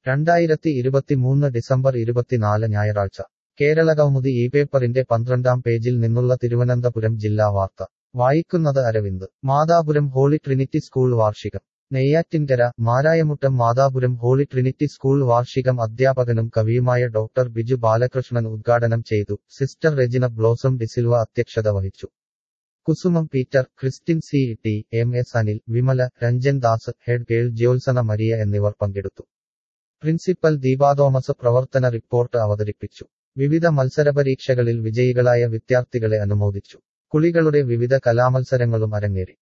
രണ്ടായിരത്തി ഇരുപത്തിമൂന്ന് ഡിസംബർ ഇരുപത്തിനാല് ഞായറാഴ്ച കേരള കൗമുദി ഈ പേപ്പറിന്റെ പന്ത്രണ്ടാം പേജിൽ നിന്നുള്ള തിരുവനന്തപുരം ജില്ലാ വാർത്ത വായിക്കുന്നത് Aravind Mathapuram Holy Trinity School വാർഷികം Neyyattinkara Marayamuttam Mathapuram Holy Trinity School വാർഷികം അധ്യാപകനും കവിയുമായ ഡോക്ടർ ബിജു ബാലകൃഷ്ണൻ ഉദ്ഘാടനം ചെയ്തു സിസ്റ്റർ റെജിന ബ്ലോസം ഡിസിൽവ അധ്യക്ഷത വഹിച്ചു Kusumam Peter Christine C T M S Anil Vimala Ranjan Das head girl Jyotsna Maria എന്നിവർ പങ്കെടുത്തു പ്രിൻസിപ്പൽ ദീപാ തോമസ് പ്രവർത്തന റിപ്പോർട്ട് അവതരിപ്പിച്ചു വിവിധ മത്സരപരീക്ഷകളിൽ വിജയികളായ വിദ്യാർത്ഥികളെ അനുമോദിച്ചു കുളികളുടെ വിവിധ കലാമത്സരങ്ങളും അരങ്ങേറി